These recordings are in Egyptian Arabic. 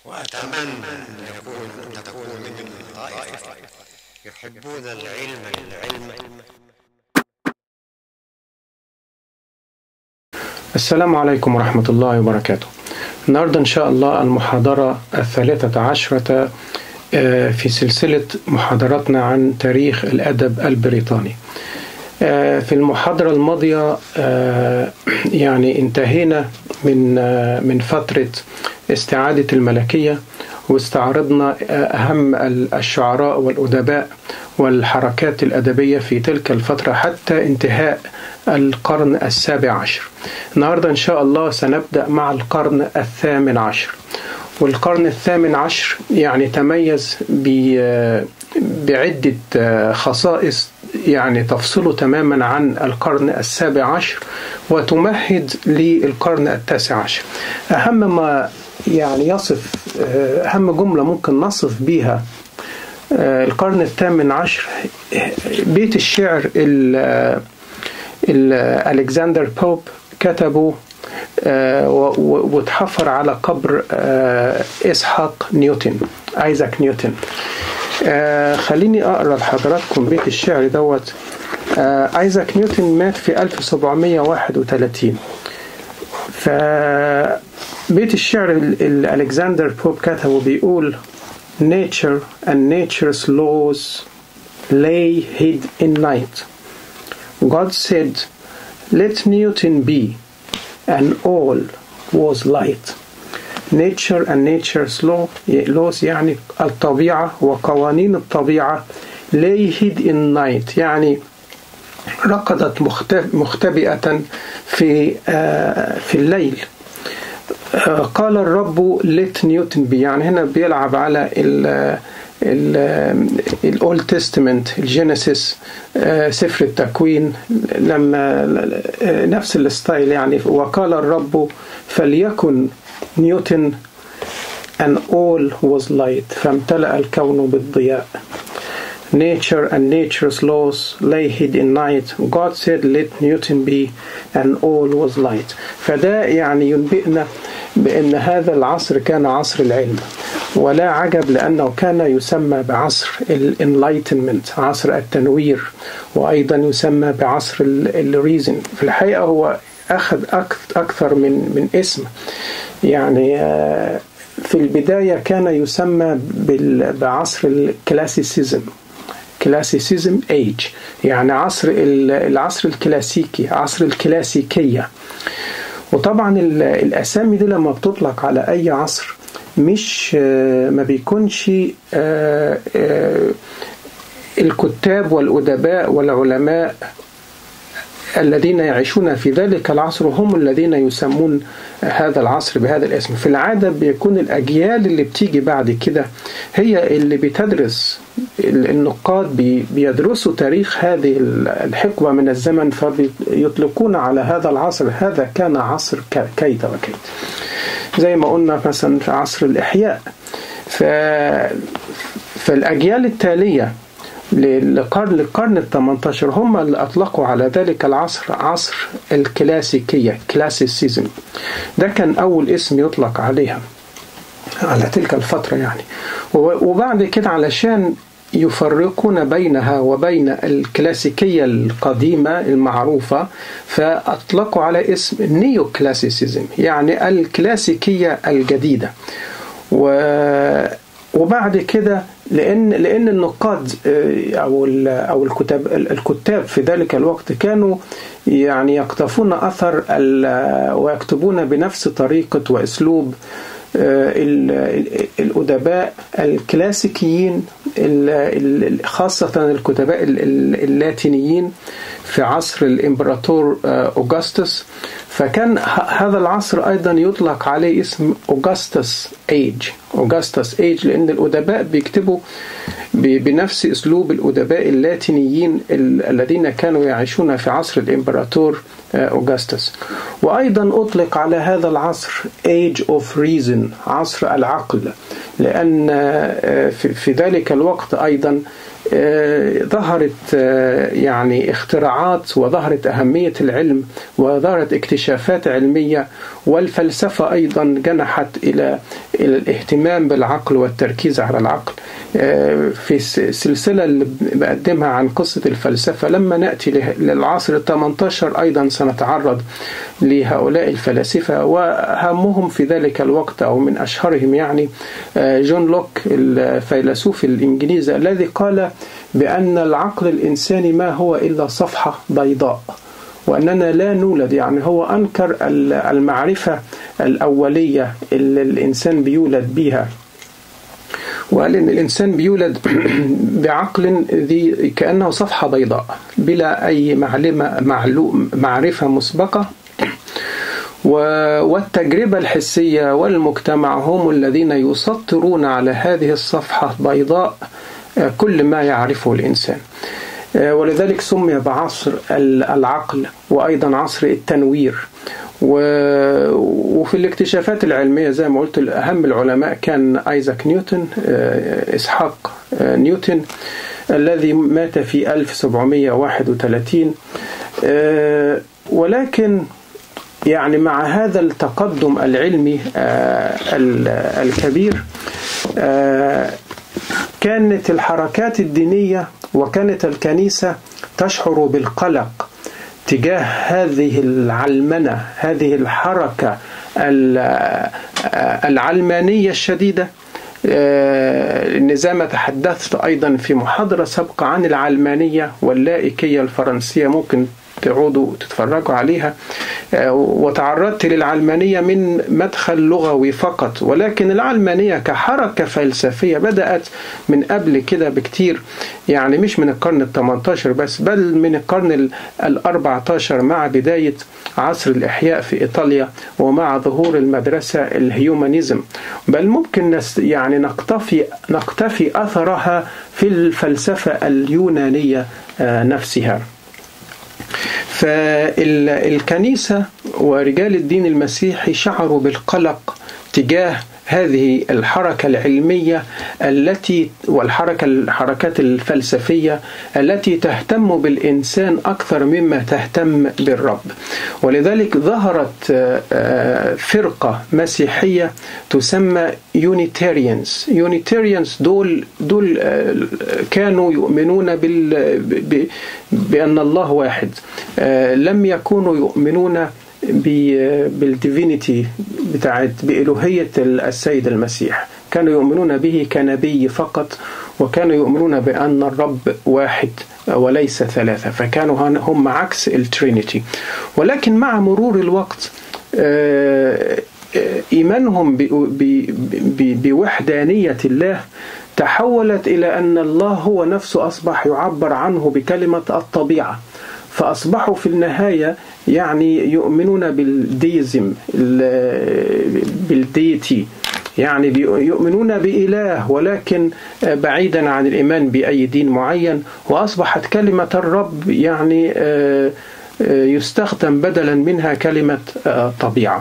وأتمنى أن يكون أن تكون منهم طائفة يحبون العلم للعلم السلام عليكم ورحمة الله وبركاته النهاردة إن شاء الله المحاضرة الثالثة عشرة آه، في سلسلة محاضراتنا عن تاريخ الأدب البريطاني آه، في المحاضرة الماضية آه، يعني انتهينا من آه، من فترة استعادة الملكية واستعرضنا آه، أهم الشعراء والأدباء والحركات الأدبية في تلك الفترة حتى انتهاء القرن السابع عشر النهاردة إن شاء الله سنبدأ مع القرن الثامن عشر والقرن الثامن عشر يعني تميز ب- بعدة خصائص يعني تفصله تماما عن القرن السابع عشر وتمهد للقرن التاسع عشر أهم ما يعني يصف أهم جملة ممكن نصف بيها القرن الثامن عشر بيت الشعر ال- ال- ألكسندر بوب كتبه آه، و- و- واتحفر على قبر آه، إسحاق نيوتن آيزاك نيوتن آه، خليني أقرأ لحضراتكم بيت الشعر دوت آه، آيزاك نيوتن مات في 1731 فبيت الشعر ال- ال- ألكسندر بوب كتبه بيقول Nature and nature's laws lay hid in night. God said, Let Newton be, and all was light. Nature and nature's law laws يعني الطبيعة وقوانين الطبيعة lay hid in night يعني رقدت مخت- مختبئة في آه، في الليل آه، قال الرب let نيوتن بي يعني هنا بيلعب على ال الأولد تستمنت الجينيسيس آه، سفر التكوين لما آه، نفس الستايل يعني وقال الرب فليكن نيوتن and all was light فامتلأ الكون بالضياء Nature and nature's laws lay hid in night. God said, Let Newton be, and all was light. فده يعني ينبئنا بأن هذا العصر كان عصر العلم ولا عجب لأنه كان يسمى بعصر الانلايتنمنت عصر التنوير وأيضا يسمى بعصر الريزن في الحقيقة هو أخذ أك- أكثر من من اسم يعني آه، في البداية كان يسمى بال- بعصر الكلاسيسيزم كلاسيسيزم ايج يعني عصر ال- العصر الكلاسيكي عصر الكلاسيكية وطبعا ال- الأسامي دي لما بتطلق على أي عصر مش آه، ما بيكونش آه، آه، الكتاب والأدباء والعلماء الذين يعيشون في ذلك العصر هم الذين يسمون هذا العصر بهذا الاسم في العادة بيكون الأجيال اللي بتيجي بعد كده هي اللي بتدرس النقاد بي- بيدرسوا تاريخ هذه الحقبة من الزمن فيطلقون على هذا العصر هذا كان عصر ك- كيت وكيت زي ما قلنا مثلا في عصر الإحياء ف... فالأجيال التالية للقرن القرن ال 18 هم اللي أطلقوا على ذلك العصر عصر الكلاسيكية كلاسيسيزم ده كان أول اسم يطلق عليها على تلك الفترة يعني و- وبعد كده علشان يفرقون بينها وبين الكلاسيكية القديمة المعروفة فأطلقوا على اسم نيو كلاسيسيزم يعني الكلاسيكية الجديدة و وبعد كده لان لان النقاد آه، او ال- او الكتاب الكتاب في ذلك الوقت كانوا يعني يقتفون اثر ال- ويكتبون بنفس طريقه واسلوب آه، ال- ال- الادباء الكلاسيكيين ال- ال- خاصه الكتباء ال- ال- اللاتينيين في عصر الامبراطور آه، اوغسطس فكان ه- هذا العصر ايضا يطلق عليه اسم اوغسطس ايج اوغسطس ايج لان الادباء بيكتبوا ب- بنفس اسلوب الادباء اللاتينيين ال- الذين كانوا يعيشون في عصر الامبراطور آه، اوغسطس وايضا اطلق على هذا العصر age of reason عصر العقل لان آه، في في ذلك الوقت ايضا ظهرت يعني اختراعات وظهرت أهمية العلم وظهرت اكتشافات علمية والفلسفة أيضا جنحت إلى الاهتمام بالعقل والتركيز على العقل في السلسلة اللي بقدمها عن قصة الفلسفة لما نأتي للعصر الثمنتاشر أيضا سنتعرض لهؤلاء الفلاسفة وهمهم في ذلك الوقت أو من أشهرهم يعني جون لوك الفيلسوف الإنجليزي الذي قال بأن العقل الإنساني ما هو إلا صفحة بيضاء وأننا لا نولد يعني هو أنكر المعرفة الأولية اللي الإنسان بيولد بها وقال ان الانسان بيولد بعقل ذي كانه صفحه بيضاء بلا اي معلمه معلوم معرفه مسبقه والتجربه الحسيه والمجتمع هم الذين يسطرون على هذه الصفحه بيضاء كل ما يعرفه الانسان ولذلك سمي بعصر العقل وايضا عصر التنوير وفي الاكتشافات العلمية زي ما قلت أهم العلماء كان آيزاك نيوتن إسحاق نيوتن الذي مات في 1731 ولكن يعني مع هذا التقدم العلمي الكبير كانت الحركات الدينية وكانت الكنيسة تشعر بالقلق تجاه هذه العلمنة هذه الحركة العلمانية الشديدة زي ما تحدثت أيضا في محاضرة سابقة عن العلمانية واللائكية الفرنسية ممكن تعودوا تتفرجوا عليها وتعرضت للعلمانية من مدخل لغوي فقط ولكن العلمانية كحركة فلسفية بدأت من قبل كده بكتير يعني مش من القرن ال 18 بس بل من القرن ال 14 مع بداية عصر الإحياء في إيطاليا ومع ظهور المدرسة الهيومانيزم بل ممكن يعني نقتفي نقتفي أثرها في الفلسفة اليونانية نفسها فالكنيسة ورجال الدين المسيحي شعروا بالقلق تجاه هذه الحركة العلمية التي والحركة الحركات الفلسفية التي تهتم بالإنسان أكثر مما تهتم بالرب ولذلك ظهرت فرقة مسيحية تسمى يونيتاريانز يونيتاريانز دول دول كانوا يؤمنون بال بأن الله واحد لم يكونوا يؤمنون بالديفينيتي بتاعت بإلوهية السيد المسيح كانوا يؤمنون به كنبي فقط وكانوا يؤمنون بأن الرب واحد وليس ثلاثة فكانوا هم عكس الترينيتي ولكن مع مرور الوقت إيمانهم بوحدانية الله تحولت إلى أن الله هو نفسه أصبح يعبر عنه بكلمة الطبيعة فأصبحوا في النهاية يعني يؤمنون بالديزم بالديتي يعني يؤمنون بإله ولكن بعيدا عن الإيمان بأي دين معين وأصبحت كلمة الرب يعني يستخدم بدلا منها كلمة طبيعة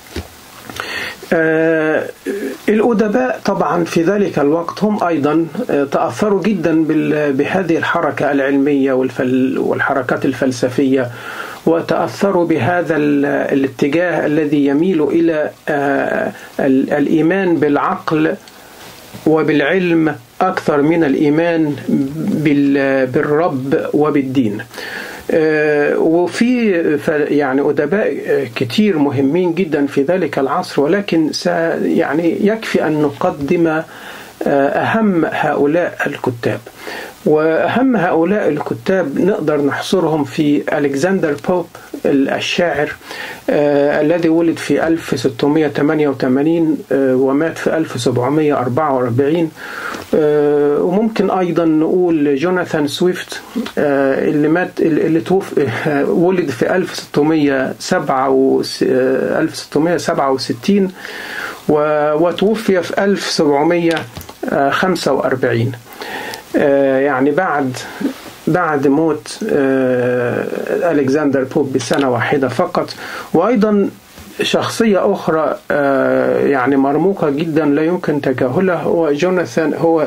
الأدباء طبعا في ذلك الوقت هم أيضا تأثروا جدا بهذه الحركة العلمية والحركات الفلسفية وتأثروا بهذا الاتجاه الذي يميل إلى الإيمان بالعقل وبالعلم أكثر من الإيمان بالرب وبالدين وفي يعني أدباء كتير مهمين جدا في ذلك العصر ولكن يعني يكفي أن نقدم أهم هؤلاء الكتاب وأهم هؤلاء الكتاب نقدر نحصرهم في ألكسندر بوب الشاعر آه الذي ولد في 1688 آه ومات في 1744 آه وممكن أيضا نقول جوناثان سويفت اللي مات اللي توفي ولد في 1667 وتوفي في 1745 يعني بعد بعد موت ألكسندر بوب بسنة واحدة فقط وأيضا شخصية أخرى يعني مرموقة جدا لا يمكن تجاهلها هو جوناثان هو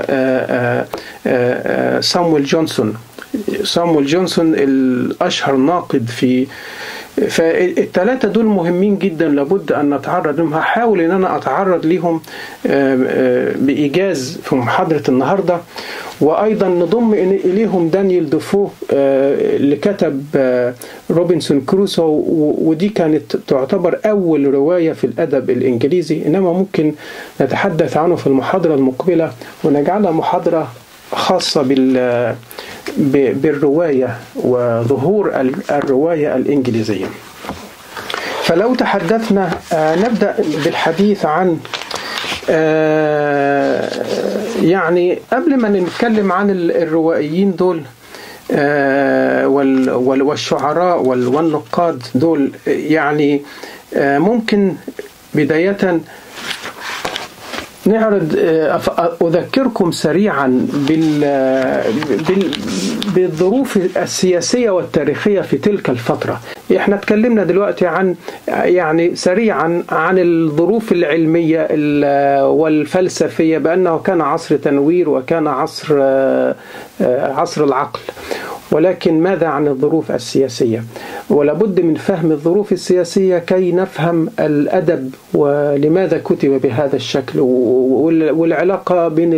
سامويل جونسون سامويل جونسون الأشهر ناقد في فالثلاثة دول مهمين جدا لابد أن نتعرض لهم هحاول أن أنا أتعرض لهم بإيجاز في محاضرة النهاردة وأيضا نضم إليهم دانيال دوفو اللي كتب روبنسون كروسو ودي كانت تعتبر أول رواية في الأدب الإنجليزي إنما ممكن نتحدث عنه في المحاضرة المقبلة ونجعلها محاضرة خاصة بال بالرواية وظهور الرواية الإنجليزية فلو تحدثنا نبدأ بالحديث عن يعني قبل ما نتكلم عن الروائيين دول والشعراء والنقاد دول يعني ممكن بداية نعرض أذكركم سريعا بالظروف السياسية والتاريخية في تلك الفترة احنا اتكلمنا دلوقتي عن يعني سريعا عن الظروف العلمية والفلسفية بأنه كان عصر تنوير وكان عصر عصر العقل ولكن ماذا عن الظروف السياسية ولابد من فهم الظروف السياسية كي نفهم الأدب ولماذا كتب بهذا الشكل والعلاقة بين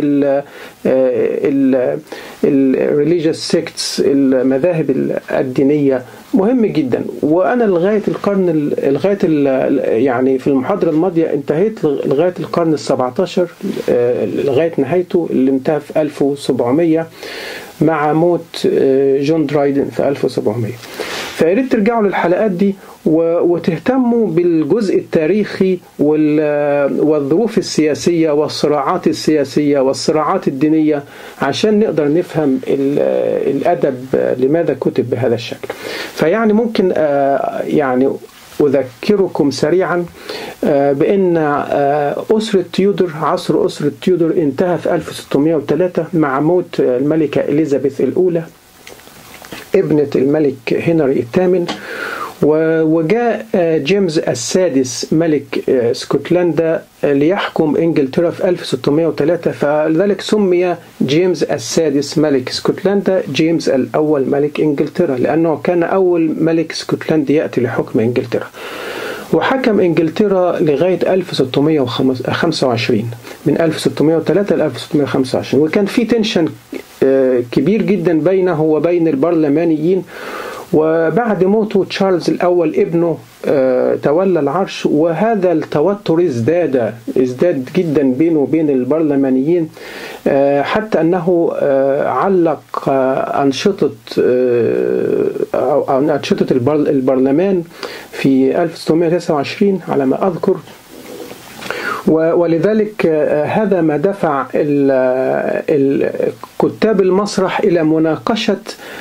ال religious sects المذاهب الدينية مهم جدا وانا لغايه القرن لغايه يعني في المحاضره الماضيه انتهيت لغايه القرن ال17 لغايه نهايته اللي انتهى في 1700 مع موت جون درايدن في 1700 فياريت ترجعوا للحلقات دي وتهتموا بالجزء التاريخي والظروف السياسية والصراعات السياسية والصراعات الدينية عشان نقدر نفهم الأدب لماذا كتب بهذا الشكل فيعني ممكن يعني أذكركم سريعا بأن أسرة تيودر عصر أسرة تيودر انتهى في 1603 مع موت الملكة إليزابيث الأولى ابنة الملك هنري الثامن وجاء جيمس السادس ملك اسكتلندا ليحكم انجلترا في 1603 فلذلك سمي جيمس السادس ملك اسكتلندا جيمس الاول ملك انجلترا لانه كان اول ملك اسكتلندي ياتي لحكم انجلترا وحكم انجلترا لغايه 1625 من 1603 ل 1625 وكان في تنشن كبير جدا بينه وبين البرلمانيين وبعد موته تشارلز الأول ابنه تولى العرش وهذا التوتر ازداد ازداد جدا بينه وبين البرلمانيين حتى أنه علق أنشطة أو أنشطة البرلمان في 1629 على ما أذكر ولذلك هذا ما دفع كتاب المسرح إلى مناقشة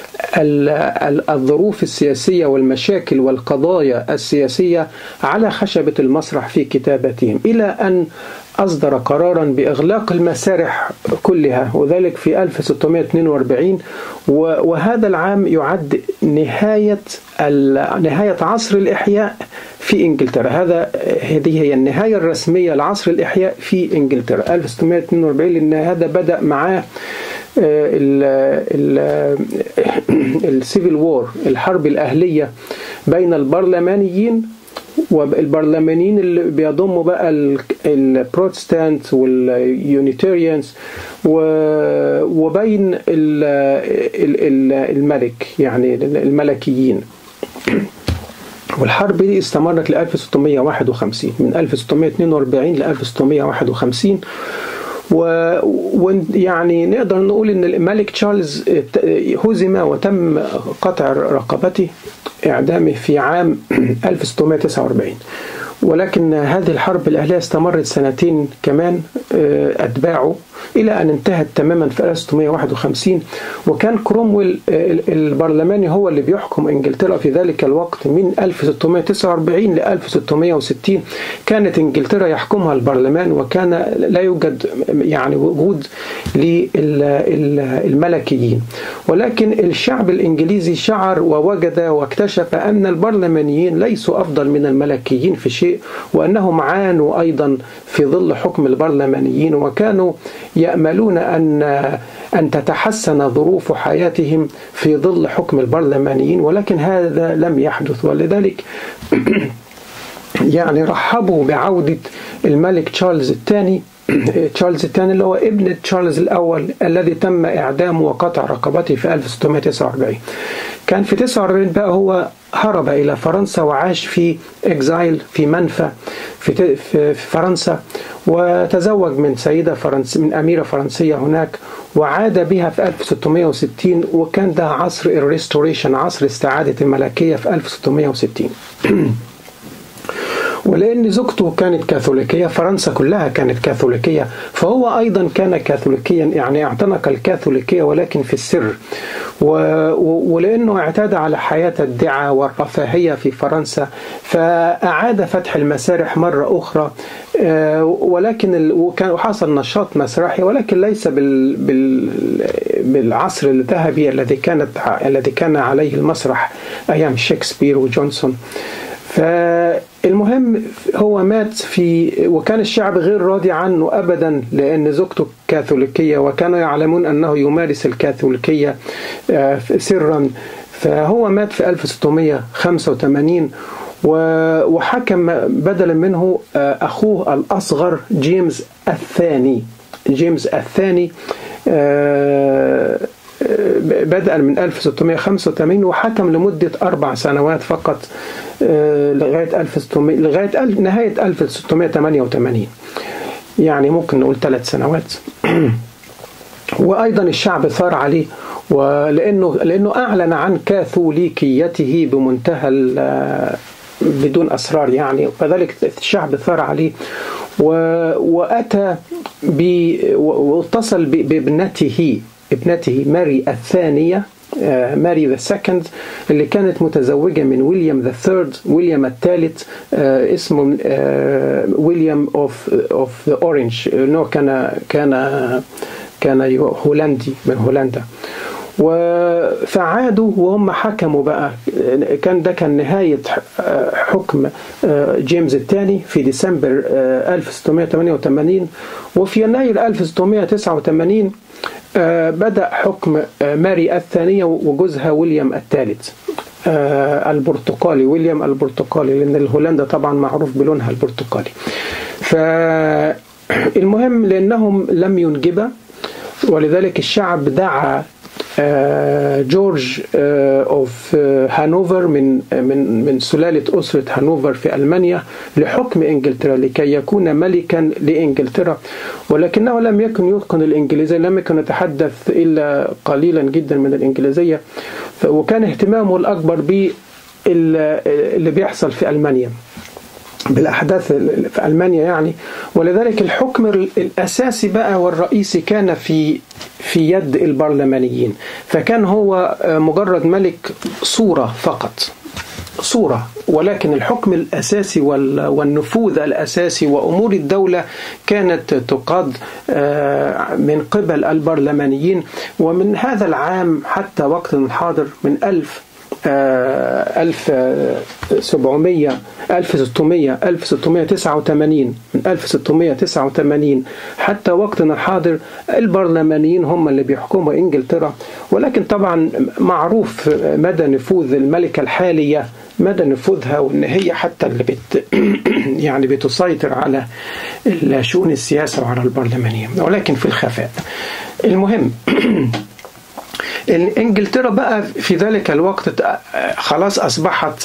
الظروف السياسية والمشاكل والقضايا السياسية على خشبة المسرح في كتابتهم إلى أن أصدر قرارا بإغلاق المسارح كلها وذلك في 1642 وهذا العام يعد نهاية نهاية عصر الإحياء في إنجلترا هذا هذه هي النهاية الرسمية لعصر الإحياء في إنجلترا 1642 لأن هذا بدأ معاه السيفل وور الحرب الأهلية بين البرلمانيين والبرلمانيين اللي بيضموا بقى البروتستانت واليونيتاريانز وبين الملك يعني الملكيين والحرب دي استمرت ل 1651 من 1642 ل 1651 ويعني نقدر نقول ان الملك تشارلز هزم وتم قطع رقبته اعدامه في عام 1649 ولكن هذه الحرب الأهلية استمرت سنتين كمان أتباعه إلى أن انتهت تماما في 1651 وكان كرومويل البرلماني هو اللي بيحكم إنجلترا في ذلك الوقت من 1649 ل 1660 كانت إنجلترا يحكمها البرلمان وكان لا يوجد يعني وجود للملكيين ولكن الشعب الإنجليزي شعر ووجد واكتشف أن البرلمانيين ليسوا أفضل من الملكيين في شيء وأنهم عانوا أيضا في ظل حكم البرلمانيين وكانوا يأملون أن أن تتحسن ظروف حياتهم في ظل حكم البرلمانيين ولكن هذا لم يحدث ولذلك يعني رحبوا بعودة الملك تشارلز الثاني تشارلز الثاني اللي هو ابن تشارلز الأول الذي تم إعدامه وقطع رقبته في 1649 كان في 49 بقى هو هرب إلى فرنسا وعاش في إكزايل في منفى في, في فرنسا وتزوج من سيدة فرنس من أميرة فرنسية هناك وعاد بها في 1660 وكان ده عصر الريستوريشن عصر استعادة الملكية في 1660 ولأن زوجته كانت كاثوليكية فرنسا كلها كانت كاثوليكية فهو أيضا كان كاثوليكيا يعني اعتنق الكاثوليكية ولكن في السر ولأنه اعتاد على حياة الدعاء والرفاهية في فرنسا فأعاد فتح المسارح مرة أخرى ولكن وكان وحصل نشاط مسرحي ولكن ليس بال بال بالعصر الذهبي الذي كانت الذي كان عليه المسرح أيام شكسبير وجونسون فالمهم هو مات في وكان الشعب غير راضي عنه ابدا لان زوجته كاثوليكيه وكانوا يعلمون انه يمارس الكاثوليكيه سرا فهو مات في 1685 وحكم بدلا منه اخوه الاصغر جيمس الثاني جيمس الثاني بدءا من 1685 وحكم لمدة أربع سنوات فقط لغاية 1600 لغاية نهاية 1688 يعني ممكن نقول ثلاث سنوات وأيضا الشعب ثار عليه ولأنه لأنه أعلن عن كاثوليكيته بمنتهى بدون أسرار يعني وذلك الشعب ثار عليه وأتى واتصل بابنته ابنته ماري الثانية ماري ذا سكند اللي كانت متزوجة من ويليام ذا ثيرد ويليام الثالث اسمه ويليام اوف اوف ذا اورنج انه كان كان كان هولندي من هولندا فعادوا وهم حكموا بقى كان ده كان نهاية حكم جيمس الثاني في ديسمبر 1688 وفي يناير 1689 بدأ حكم ماري الثانية وجوزها ويليام الثالث البرتقالي ويليام البرتقالي لأن هولندا طبعا معروف بلونها البرتقالي فالمهم لأنهم لم ينجبا ولذلك الشعب دعا جورج اوف هانوفر من من من سلاله اسره هانوفر في المانيا لحكم انجلترا لكي يكون ملكا لانجلترا ولكنه لم يكن يتقن الانجليزيه لم يكن يتحدث الا قليلا جدا من الانجليزيه وكان اهتمامه الاكبر ب اللي بيحصل في المانيا بالأحداث في ألمانيا يعني ولذلك الحكم الأساسي بقى والرئيسي كان في في يد البرلمانيين فكان هو مجرد ملك صورة فقط صورة ولكن الحكم الأساسي والنفوذ الأساسي وأمور الدولة كانت تقاد من قبل البرلمانيين ومن هذا العام حتى وقتنا الحاضر من ألف 1700 1600 1689 من 1689 حتى وقتنا الحاضر البرلمانيين هم اللي بيحكموا انجلترا ولكن طبعا معروف مدى نفوذ الملكه الحاليه مدى نفوذها وان هي حتى اللي بت يعني بتسيطر على شؤون السياسه وعلى البرلمانيه ولكن في الخفاء المهم انجلترا بقى في ذلك الوقت خلاص اصبحت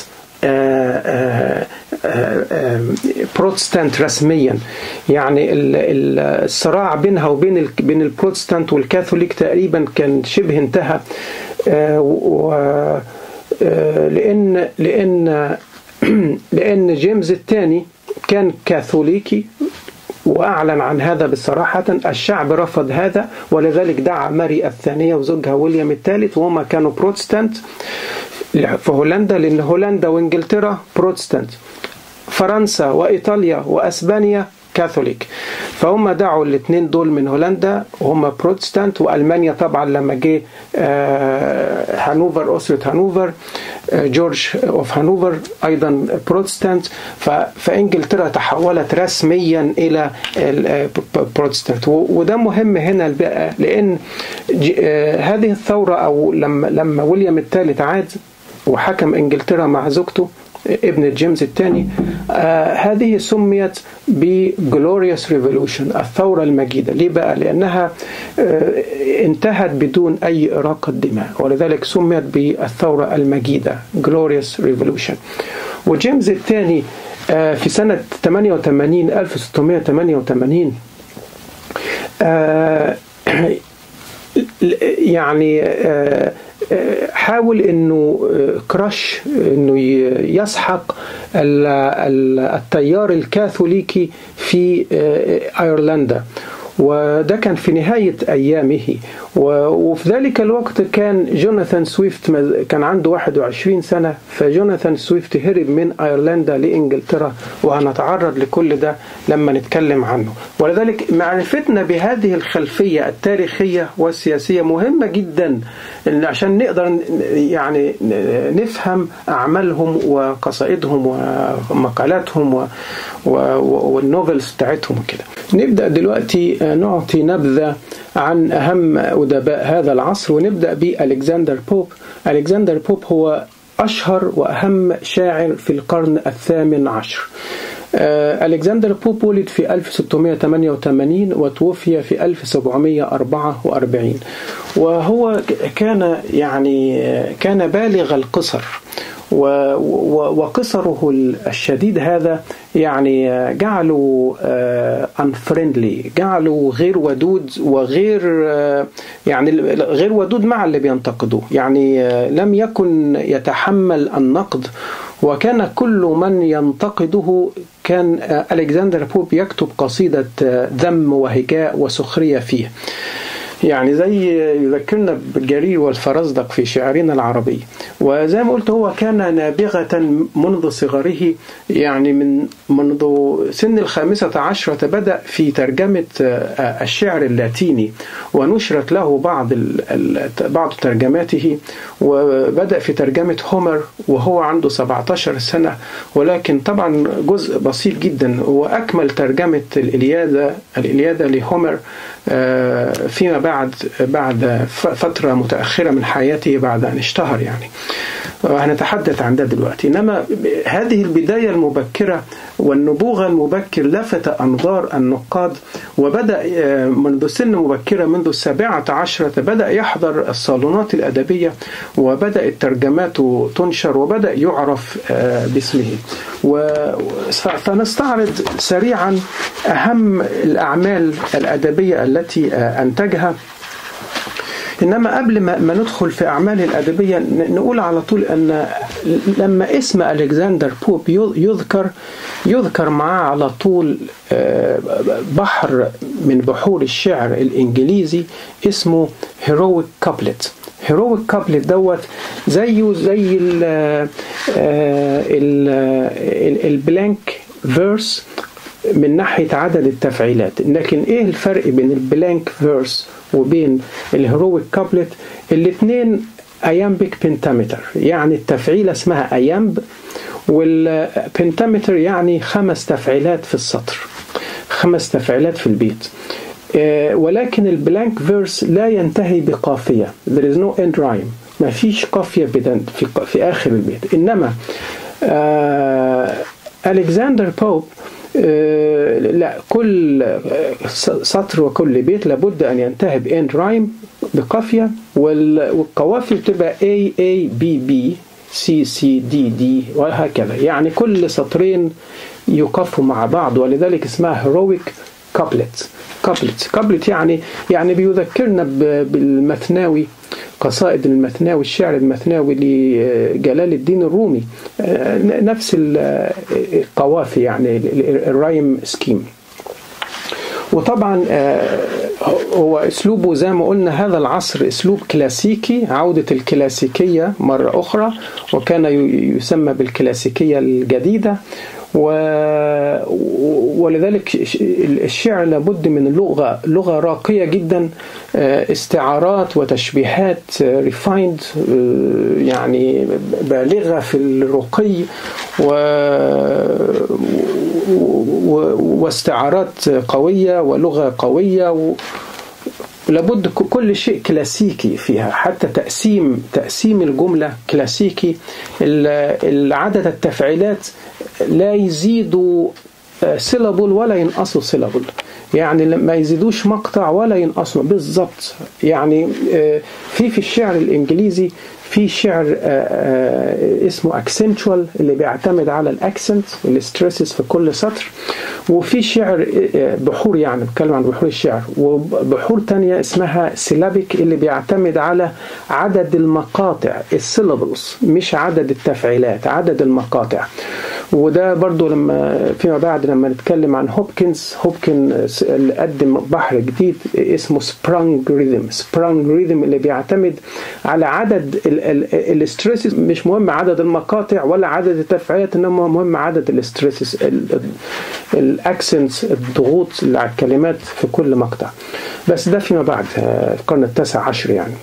بروتستانت رسميا يعني الصراع بينها وبين بين البروتستانت والكاثوليك تقريبا كان شبه انتهى لان لان لان جيمس الثاني كان كاثوليكي وأعلن عن هذا بصراحة الشعب رفض هذا ولذلك دعا ماري الثانية وزوجها ويليام الثالث وهما كانوا بروتستانت في هولندا لأن هولندا وإنجلترا بروتستانت فرنسا وإيطاليا وأسبانيا كاثوليك فهم دعوا الاثنين دول من هولندا وهم بروتستانت والمانيا طبعا لما جه هانوفر اسره هانوفر جورج اوف هانوفر ايضا بروتستانت فانجلترا تحولت رسميا الى البروتستانت وده مهم هنا لان هذه الثوره او لما لما ويليام الثالث عاد وحكم انجلترا مع زوجته ابن جيمس الثاني آه هذه سميت بجلوريوس ريفولوشن الثورة المجيدة ليه بقى لأنها آه انتهت بدون أي إراقة دماء ولذلك سميت بالثورة المجيدة جلوريوس ريفولوشن وجيمس الثاني آه في سنة 88 1688 آه يعني آه حاول انه كراش انه يسحق التيار الكاثوليكي في ايرلندا وده كان في نهاية أيامه وفي ذلك الوقت كان جوناثان سويفت كان عنده 21 سنة فجوناثان سويفت هرب من أيرلندا لإنجلترا وهنتعرض لكل ده لما نتكلم عنه ولذلك معرفتنا بهذه الخلفية التاريخية والسياسية مهمة جدا عشان نقدر يعني نفهم أعمالهم وقصائدهم ومقالاتهم والنوفلز بتاعتهم كده نبدأ دلوقتي نعطي نبذة عن أهم أدباء هذا العصر ونبدأ بألكسندر بوب ألكسندر بوب هو أشهر وأهم شاعر في القرن الثامن عشر ألكسندر بوب ولد في 1688 وتوفي في 1744 وهو كان يعني كان بالغ القصر وقصره الشديد هذا يعني جعله unfriendly جعله غير ودود وغير يعني غير ودود مع اللي بينتقدوه يعني لم يكن يتحمل النقد وكان كل من ينتقده كان ألكسندر بوب يكتب قصيدة ذم وهجاء وسخرية فيه يعني زي يذكرنا بالجري والفرزدق في شعرنا العربي وزي ما قلت هو كان نابغة منذ صغره يعني من منذ سن الخامسة عشرة بدأ في ترجمة الشعر اللاتيني ونشرت له بعض بعض ترجماته وبدأ في ترجمة هومر وهو عنده 17 سنة ولكن طبعا جزء بسيط جدا وأكمل ترجمة الإليادة الإليادة لهومر فيما بعد بعد فترة متأخرة من حياته بعد أن اشتهر يعني هنتحدث عن ده دلوقتي إنما هذه البداية المبكرة والنبوغ المبكر لفت أنظار النقاد وبدأ منذ سن مبكرة منذ السابعة عشرة بدأ يحضر الصالونات الأدبية وبدأت ترجماته تنشر وبدأ يعرف باسمه فنستعرض سريعا أهم الأعمال الأدبية التي أنتجها إنما قبل ما ندخل في أعماله الأدبية نقول على طول أن لما اسم ألكسندر بوب يذكر يذكر معاه على طول بحر من بحور الشعر الإنجليزي اسمه هيرويك كابلت هيرويك كابلت دوت زيه زي ال ال البلانك فيرس من ناحية عدد التفعيلات لكن ايه الفرق بين البلانك فيرس وبين الهيرويك كابلت الاثنين ايامبيك بنتامتر يعني التفعيلة اسمها ايامب والبنتامتر يعني خمس تفعيلات في السطر خمس تفعيلات في البيت ولكن البلانك فيرس لا ينتهي بقافية there is no end rhyme ما فيش قافية في, في آخر البيت إنما ألكسندر بوب لا كل سطر وكل بيت لابد أن ينتهي بإند رايم بقافية والقوافي بتبقى A A B B C C D D وهكذا يعني كل سطرين يقفوا مع بعض ولذلك اسمها هيرويك كابلت كابلت كابلت يعني يعني بيذكرنا بالمثناوي قصائد المثناوي الشعر المثناوي لجلال الدين الرومي نفس القوافي يعني الرايم سكيم وطبعا آه، هو اسلوبه زي ما قلنا هذا العصر اسلوب كلاسيكي عوده الكلاسيكيه مره اخرى وكان ي- يسمى بالكلاسيكيه الجديده و... ولذلك ش- الشعر لابد من لغه لغه راقيه جدا آه، استعارات وتشبيهات ريفايند يعني بالغه في الرقي و... و... واستعارات قويه ولغه قويه و... لابد ك- كل شيء كلاسيكي فيها حتى تقسيم تقسيم الجملة كلاسيكي ال- ال- عدد التفعيلات لا يزيدوا سيلابل ولا ينقصوا سيلابل يعني ما يزيدوش مقطع ولا ينقصوا بالظبط يعني آه، في في الشعر الانجليزي في شعر آه، آه، اسمه اكسنتوال اللي بيعتمد على الاكسنت والستريسز في كل سطر وفي شعر آه، بحور يعني بتكلم عن بحور الشعر وبحور تانية اسمها سيلابيك اللي بيعتمد على عدد المقاطع السيلابلز مش عدد التفعيلات عدد المقاطع وده برضو لما فيما بعد لما نتكلم عن هوبكنز هوبكن اللي قدم بحر جديد اسمه سبرانج ريذم سبرانج ريذم اللي بيعتمد على عدد الاستريسز مش مهم عدد المقاطع ولا عدد التفعيلات انما مهم عدد الاستريسز الاكسنتس الضغوط اللي على الكلمات في كل مقطع بس ده فيما بعد آه، في القرن التاسع عشر يعني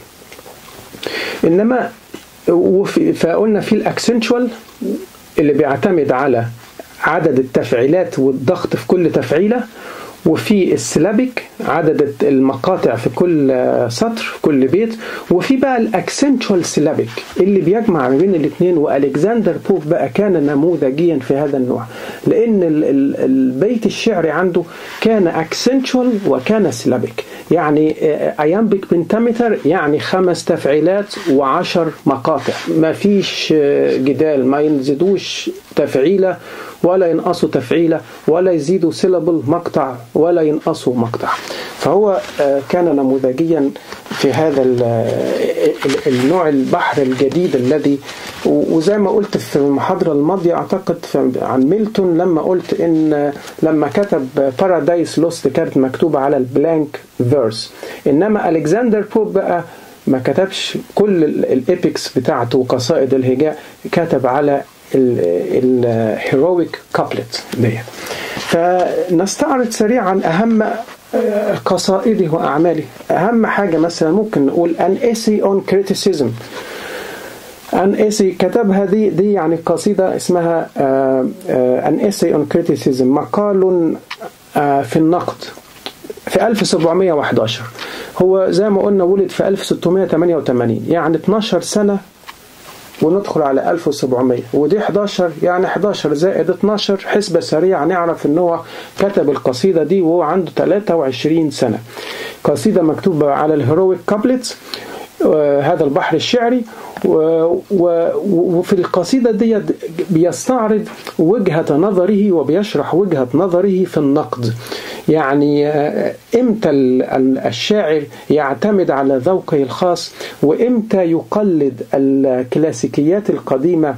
انما وفي فقلنا في الاكسنتشوال اللي بيعتمد على عدد التفعيلات والضغط في كل تفعيله وفي السلابيك عدد المقاطع في كل سطر في كل بيت وفي بقى الاكسنتشوال سلابيك اللي بيجمع ما بين الاثنين والكسندر بوب بقى كان نموذجيا في هذا النوع لان ال- ال- البيت الشعري عنده كان اكسنتشوال وكان سلابيك يعني ايامبيك بنتامتر يعني خمس تفعيلات وعشر مقاطع ما فيش آه، جدال ما ينزدوش تفعيله ولا ينقصوا تفعيله ولا يزيدوا سيلابل مقطع ولا ينقصوا مقطع فهو آه، كان نموذجيا في هذا ال- ال- النوع البحر الجديد الذي و- وزي ما قلت في المحاضرة الماضية أعتقد في- عن ميلتون لما قلت إن لما كتب بارادايس لوست كانت مكتوبة على البلانك فيرس إنما ألكسندر بوب بقى ما كتبش كل الإيبكس بتاعته وقصائد الهجاء كتب على الهيرويك كابلت ديت فنستعرض سريعا أهم آه، قصائده وأعماله أهم حاجة مثلا ممكن نقول an essay on criticism an essay كتبها دي دي يعني قصيدة اسمها آه، آه، an essay on criticism مقال آه، في النقد في 1711 هو زي ما قلنا ولد في 1688 يعني 12 سنة وندخل على 1700 ودي 11 يعني 11 زائد 12 حسبة سريعة نعرف ان هو كتب القصيدة دي وهو عنده 23 سنة قصيدة مكتوبة على الهيرويك كابلت هذا البحر الشعري و و وفي القصيدة دي بيستعرض وجهة نظره وبيشرح وجهة نظره في النقد يعني آه، امتى ال- ال- الشاعر يعتمد على ذوقه الخاص وامتى يقلد الكلاسيكيات القديمة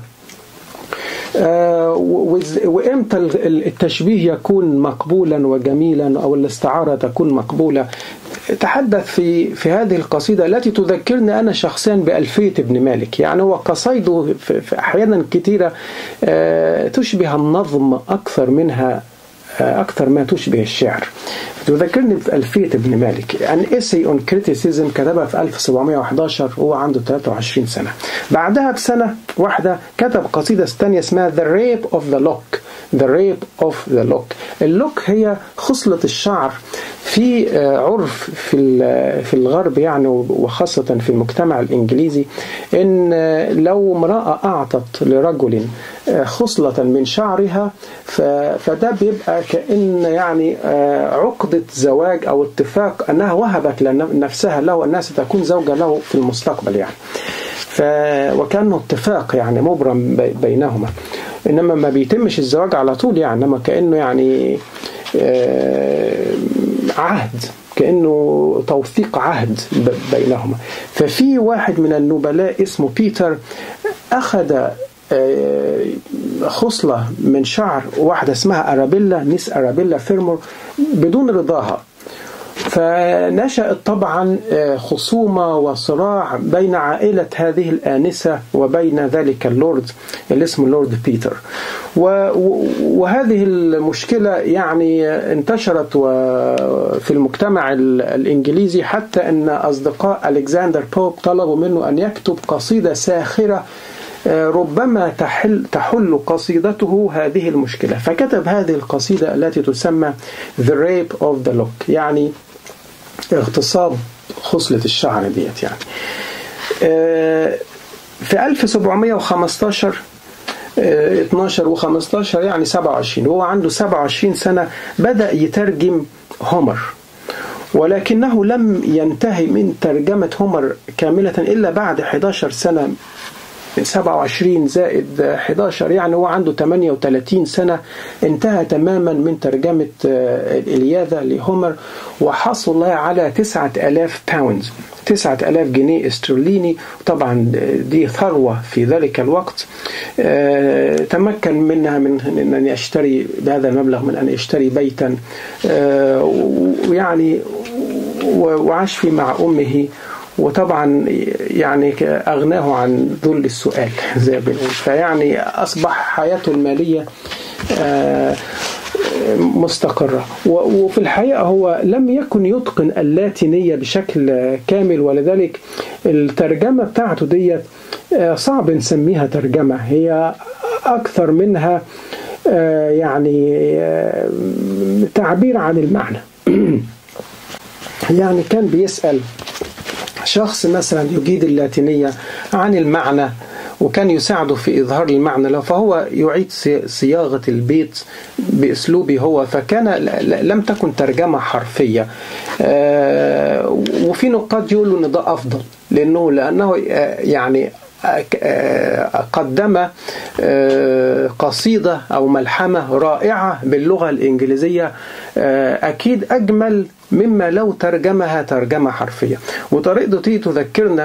آه، و- وإز- وامتى ال- ال- التشبيه يكون مقبولا وجميلا او الاستعاره تكون مقبوله تحدث في في هذه القصيده التي تذكرني انا شخصيا بالفيه ابن مالك يعني هو قصايده في في احيانا كثيره آه، تشبه النظم اكثر منها أكثر ما تشبه الشعر تذكرني بألفية ابن مالك أن essay on criticism كتبها في 1711 وهو عنده 23 سنة بعدها بسنة واحدة كتب قصيدة ثانية اسمها The Rape of the Lock The Rape of the Lock اللوك هي خصلة الشعر في آه، عرف في ال- في الغرب يعني وخاصة في المجتمع الإنجليزي إن آه، لو امرأة أعطت لرجل آه، خصلة من شعرها ف- فده بيبقى كأن يعني آه، عقدة زواج أو اتفاق أنها وهبت لن- نفسها له أنها ستكون زوجة له في المستقبل يعني ف وكانه اتفاق يعني مبرم بي- بينهما انما ما بيتمش الزواج على طول يعني انما كانه يعني آه، عهد كانه توثيق عهد ب- بينهما ففي واحد من النبلاء اسمه بيتر اخذ خصلة من شعر واحدة اسمها أرابيلا نيس أرابيلا فيرمور بدون رضاها فنشأت طبعا خصومة وصراع بين عائلة هذه الآنسة وبين ذلك اللورد اللي اسمه لورد بيتر وهذه المشكلة يعني انتشرت في المجتمع الإنجليزي حتى أن أصدقاء ألكسندر بوب طلبوا منه أن يكتب قصيدة ساخرة ربما تحل, تحل قصيدته هذه المشكلة فكتب هذه القصيدة التي تسمى The Rape of the Lock يعني اغتصاب خصلة الشعر ديت يعني في 1715 12 و15 يعني 27 وهو عنده 27 سنة بدأ يترجم هومر ولكنه لم ينتهي من ترجمة هومر كاملة إلا بعد 11 سنة من 27 زائد 11 يعني هو عنده 38 سنة انتهى تماما من ترجمة الإلياذة لهومر وحصل على 9000 باوند 9000 جنيه استرليني طبعا دي ثروة في ذلك الوقت تمكن منها من أن يشتري بهذا المبلغ من أن يشتري بيتا ويعني وعاش فيه مع أمه وطبعا يعني أغناه عن ذل السؤال زي ما بنقول فيعني أصبح حياته المالية مستقرة وفي الحقيقة هو لم يكن يتقن اللاتينية بشكل كامل ولذلك الترجمة بتاعته ديت صعب نسميها ترجمة هي أكثر منها يعني تعبير عن المعنى يعني كان بيسأل شخص مثلا يجيد اللاتينية عن المعنى وكان يساعده في إظهار المعنى له فهو يعيد صياغة البيت بأسلوبه هو فكان لم تكن ترجمة حرفية وفي نقاد يقولوا أن ده أفضل لأنه لأنه يعني قدم قصيدة أو ملحمة رائعة باللغة الإنجليزية أكيد أجمل مما لو ترجمها ترجمة حرفية وطريقته دي تذكرنا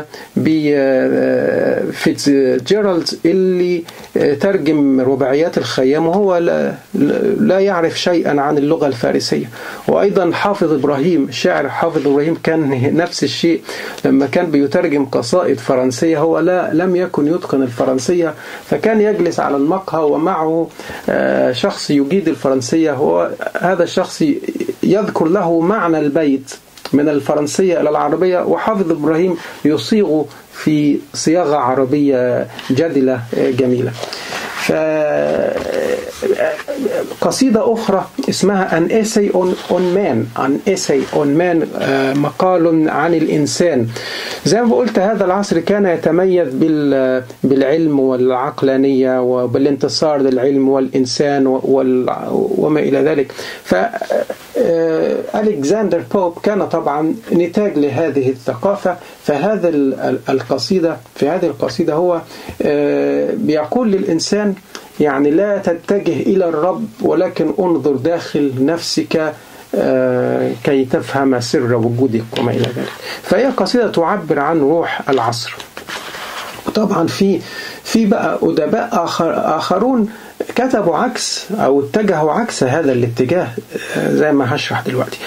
بفيتز جيرالد اللي ترجم رباعيات الخيام وهو لا, لا يعرف شيئا عن اللغة الفارسية وأيضا حافظ إبراهيم شاعر حافظ إبراهيم كان نفس الشيء لما كان بيترجم قصائد فرنسية هو لا لم يكن يتقن الفرنسية فكان يجلس على المقهى ومعه شخص يجيد الفرنسية هو هذا الشخص يذكر له معنى البيت من الفرنسية إلى العربية وحافظ إبراهيم يصيغ في صياغة عربية جدلة جميلة قصيدة أخرى اسمها An Essay on, on Man An Essay on Man مقال عن الإنسان زي ما قلت هذا العصر كان يتميز بالعلم والعقلانية وبالانتصار للعلم والإنسان وما إلى ذلك ف ألكسندر بوب كان طبعا نتاج لهذه الثقافة فهذا القصيدة في هذه القصيدة هو بيقول للإنسان يعني لا تتجه إلى الرب ولكن انظر داخل نفسك كي تفهم سر وجودك وما إلى ذلك فهي قصيدة تعبر عن روح العصر طبعا في في بقى أدباء آخر آخرون كتبوا عكس أو اتجهوا عكس هذا الاتجاه زي ما هشرح دلوقتي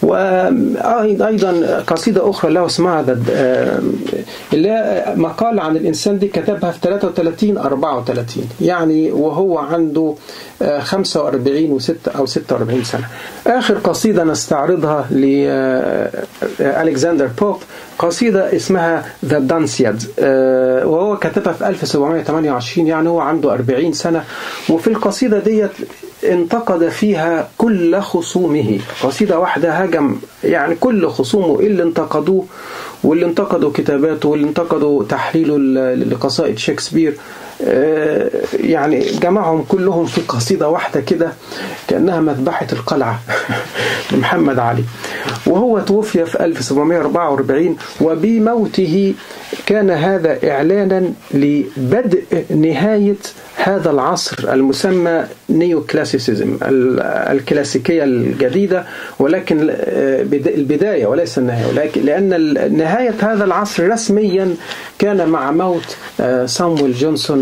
وأيضا قصيدة أخرى له اسمها اللي مقال عن الإنسان دي كتبها في 33 34 يعني وهو عنده 45 و6 أو 46 سنة آخر قصيدة نستعرضها لألكسندر بوب قصيدة اسمها ذا دانسياد وهو كتبها في 1728 يعني هو عنده 40 سنة وفي القصيدة ديت انتقد فيها كل خصومه قصيدة واحدة هجم يعني كل خصومه اللي انتقدوه واللي انتقدوا كتاباته واللي انتقدوا تحليله لقصائد شكسبير يعني جمعهم كلهم في قصيدة واحدة كده كأنها مذبحة القلعة لمحمد علي وهو توفي في 1744 وبموته كان هذا إعلانا لبدء نهاية هذا العصر المسمى نيو كلاسيسيزم الكلاسيكية الجديدة ولكن البداية وليس النهاية ولكن لأن نهاية هذا العصر رسميا كان مع موت سامويل جونسون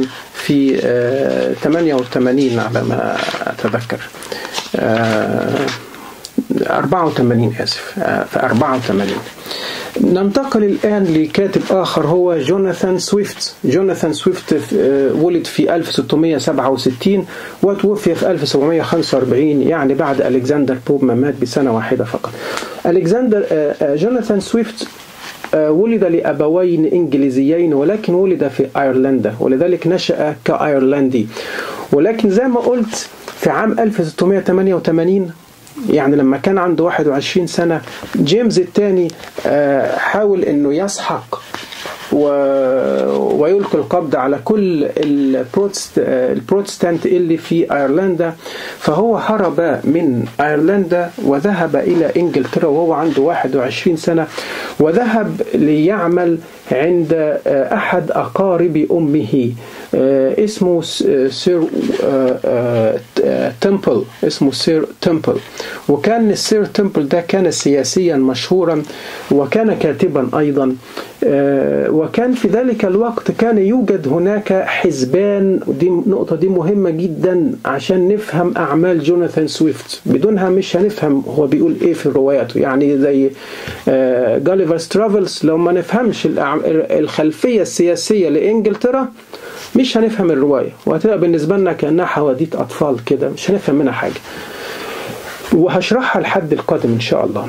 في آه، 88 على ما أتذكر آه، 84 آسف آه، في 84 ننتقل الآن لكاتب آخر هو جوناثان سويفت جوناثان سويفت آه، ولد في 1667 وتوفي في 1745 يعني بعد ألكسندر بوب ما مات بسنة واحدة فقط ألكسندر آه، آه، جوناثان سويفت آه، ولد لأبوين إنجليزيين ولكن ولد في أيرلندا ولذلك نشأ كأيرلندي ولكن زي ما قلت في عام 1688 يعني لما كان عنده 21 سنة جيمس الثاني آه، حاول انه يسحق و... ويلقي القبض على كل البروتست... البروتستانت اللي في ايرلندا فهو هرب من ايرلندا وذهب الى انجلترا وهو عنده 21 سنه وذهب ليعمل عند آه، احد اقارب امه آه، اسمه س- سير آه، آه، آه، تمبل اسمه سير تمبل وكان السير تمبل ده كان سياسيا مشهورا وكان كاتبا ايضا آه، وكان في ذلك الوقت كان يوجد هناك حزبان ودي النقطة دي مهمة جدا عشان نفهم أعمال جوناثان سويفت بدونها مش هنفهم هو بيقول إيه في رواياته يعني زي جاليفرز ترافلز لو ما نفهمش الأع- الخلفية السياسية لإنجلترا مش هنفهم الرواية وهتبقى بالنسبة لنا كأنها حواديت أطفال كده مش هنفهم منها حاجة وهشرحها الحد القادم إن شاء الله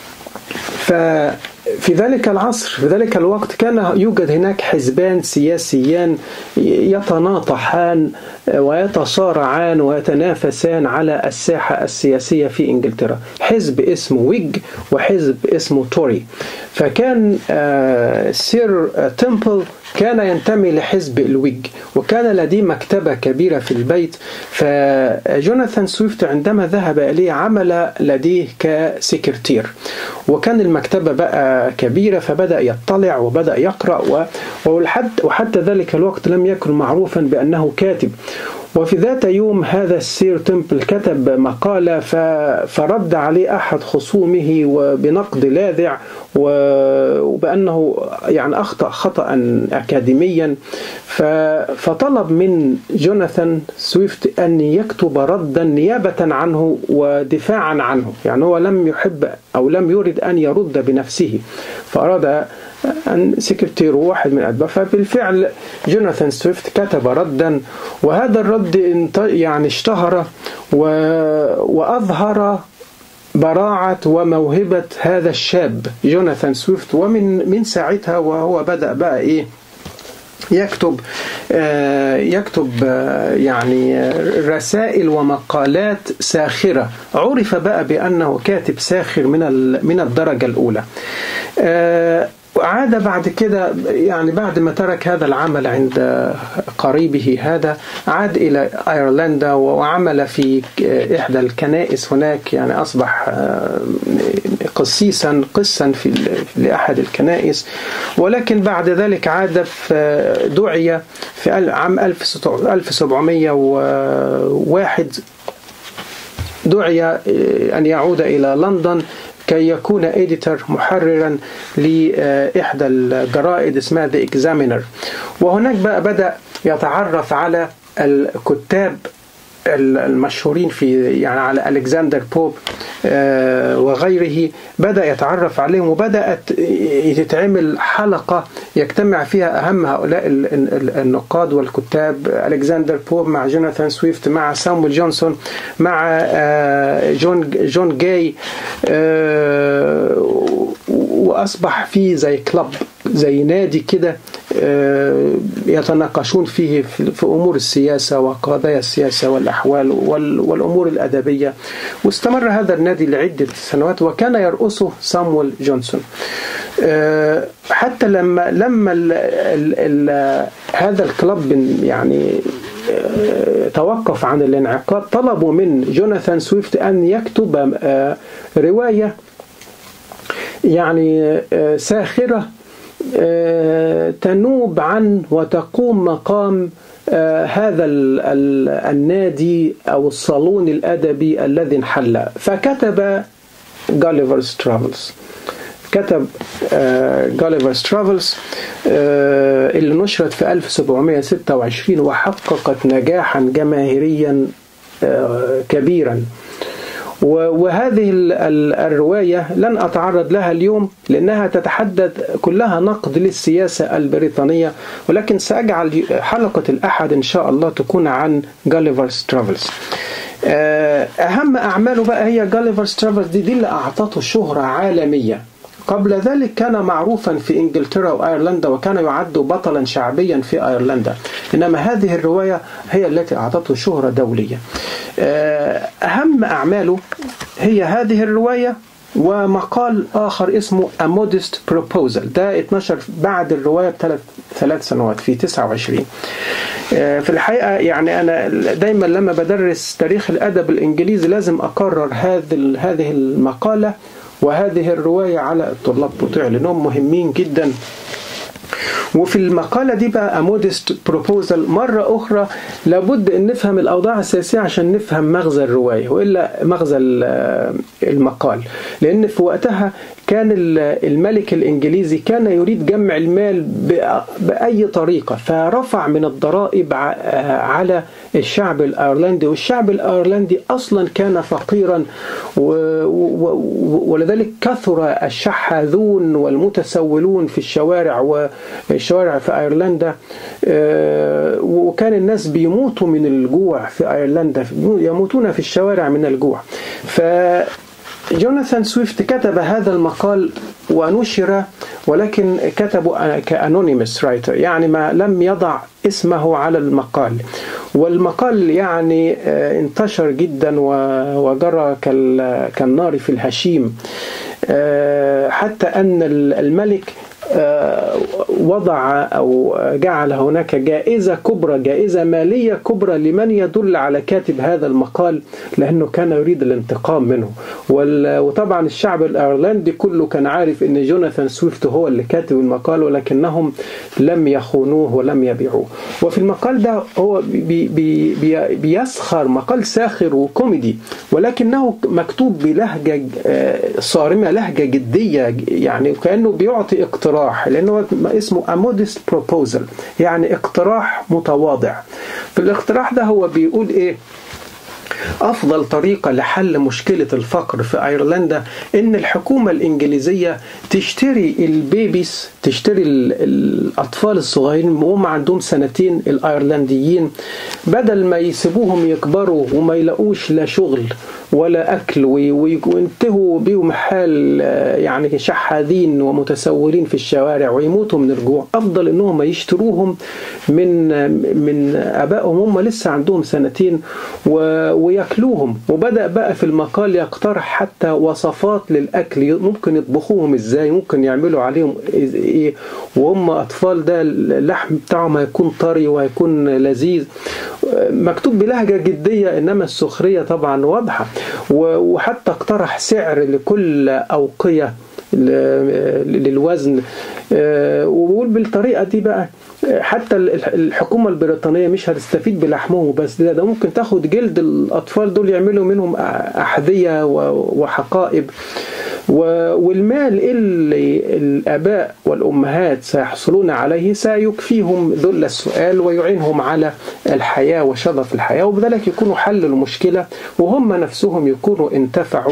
ففي ذلك العصر في ذلك الوقت كان يوجد هناك حزبان سياسيان يتناطحان ويتصارعان ويتنافسان على الساحة السياسية في إنجلترا حزب اسمه ويج وحزب اسمه توري فكان آه، سير تمبل كان ينتمي لحزب الويج وكان لديه مكتبة كبيرة في البيت فجوناثان سويفت عندما ذهب إليه عمل لديه كسكرتير وكان المكتبة بقى كبيرة فبدأ يطلع وبدأ يقرأ و- ولحد وحتى ذلك الوقت لم يكن معروفا بأنه كاتب وفي ذات يوم هذا السير تمبل كتب مقالة ف- فرد عليه أحد خصومه وبنقد لاذع و- وبأنه يعني أخطأ خطأ أكاديميا ف- فطلب من جوناثان سويفت أن يكتب ردا نيابة عنه ودفاعا عنه يعني هو لم يحب أو لم يرد أن يرد بنفسه فأراد أن سكرتير واحد من أتباعه فبالفعل جوناثان سويفت كتب ردا وهذا الرد انت- يعني اشتهر و... وأظهر براعة وموهبة هذا الشاب جوناثان سويفت ومن من ساعتها وهو بدأ بقى إيه يكتب آه، يكتب آه، يعني آه، رسائل ومقالات ساخرة عرف بقى بأنه كاتب ساخر من ال- من الدرجة الأولى آه، وعاد بعد كده يعني بعد ما ترك هذا العمل عند قريبه هذا عاد إلى أيرلندا وعمل في إحدى الكنائس هناك يعني أصبح آه، قسيسا قسا في لأحد الكنائس ولكن بعد ذلك عاد في دعي في عام 1701 دعي أن يعود إلى لندن كي يكون إديتر محررا لإحدى الجرائد اسمها ذا إكزامينر وهناك بقى بدأ يتعرف على الكتاب المشهورين في يعني على الكسندر بوب وغيره بدا يتعرف عليهم وبدات تتعمل حلقه يجتمع فيها اهم هؤلاء النقاد والكتاب الكسندر بوب مع جوناثان سويفت مع سامويل جونسون مع جون جون جاي واصبح في زي كلب زي نادي كده يتناقشون فيه في امور السياسه وقضايا السياسه والاحوال والامور الادبيه واستمر هذا النادي لعده سنوات وكان يرأسه سامويل جونسون حتى لما لما ال ال ال هذا الكلب يعني توقف عن الانعقاد طلبوا من جوناثان سويفت ان يكتب روايه يعني ساخره تنوب عن وتقوم مقام هذا النادي أو الصالون الأدبي الذي انحل فكتب جاليفرز ترافلز كتب جاليفرز ترافلز اللي نشرت في 1726 وحققت نجاحا جماهيريا آه، كبيرا وهذه الرواية لن أتعرض لها اليوم لأنها تتحدث كلها نقد للسياسة البريطانية ولكن سأجعل حلقة الأحد إن شاء الله تكون عن جاليفرز ترافلز أهم أعماله بقى هي جاليفرز ترافلز دي, دي اللي أعطته شهرة عالمية قبل ذلك كان معروفا في إنجلترا وأيرلندا وكان يعد بطلا شعبيا في أيرلندا إنما هذه الرواية هي التي أعطته شهرة دولية أهم أعماله هي هذه الرواية ومقال آخر اسمه A Modest Proposal ده اتنشر بعد الرواية بثلاث ثلاث سنوات في 29 في الحقيقة يعني أنا دايما لما بدرس تاريخ الأدب الإنجليزي لازم أكرر هذه هذه المقالة وهذه الرواية على الطلاب بتوع لأنهم مهمين جدا وفي المقالة دي بقى مودست بروبوزال مرة أخرى لابد أن نفهم الأوضاع السياسية عشان نفهم مغزى الرواية وإلا مغزى المقال لأن في وقتها كان الملك الإنجليزي كان يريد جمع المال بأي طريقة فرفع من الضرائب على الشعب الأيرلندي والشعب الأيرلندي أصلا كان فقيرا ولذلك كثر الشحاذون والمتسولون في الشوارع والشوارع في أيرلندا وكان الناس بيموتوا من الجوع في أيرلندا يموتون في الشوارع من الجوع ف جوناثان سويفت كتب هذا المقال ونشر ولكن كتبه كأنونيمس رايتر يعني ما لم يضع اسمه على المقال والمقال يعني انتشر جدا وجرى كالنار في الهشيم حتى أن الملك وضع أو جعل هناك جائزة كبرى جائزة مالية كبرى لمن يدل على كاتب هذا المقال لأنه كان يريد الانتقام منه وطبعا الشعب الأيرلندي كله كان عارف أن جوناثان سويفت هو اللي كاتب المقال ولكنهم لم يخونوه ولم يبيعوه وفي المقال ده هو بي بي بي بيسخر مقال ساخر وكوميدي ولكنه مكتوب بلهجة صارمة لهجة جدية يعني كأنه بيعطي اقتراح لأنه اسمه a modest proposal يعني اقتراح متواضع في الاقتراح ده هو بيقول ايه أفضل طريقة لحل مشكلة الفقر في أيرلندا إن الحكومة الإنجليزية تشتري البيبيس تشتري الأطفال الصغيرين وهم عندهم سنتين الأيرلنديين بدل ما يسيبوهم يكبروا وما يلاقوش لا شغل ولا أكل وينتهوا بيهم حال يعني شحاذين ومتسولين في الشوارع ويموتوا من الجوع أفضل إنهم يشتروهم من من آبائهم هم لسه عندهم سنتين وياكلوهم وبدأ بقى في المقال يقترح حتى وصفات للأكل ممكن يطبخوهم إزاي ممكن يعملوا عليهم إيه وهم أطفال ده اللحم بتاعهم هيكون طري وهيكون لذيذ مكتوب بلهجة جدية إنما السخرية طبعا واضحة وحتى اقترح سعر لكل أوقية للوزن وبقول بالطريقة دي بقى حتى الحكومة البريطانية مش هتستفيد بلحمهم بس ده, ده ممكن تاخد جلد الأطفال دول يعملوا منهم أحذية وحقائب والمال اللي الآباء والأمهات سيحصلون عليه سيكفيهم ذل السؤال ويعينهم على الحياة وشظف الحياة وبذلك يكونوا حلوا المشكلة وهم نفسهم يكونوا انتفعوا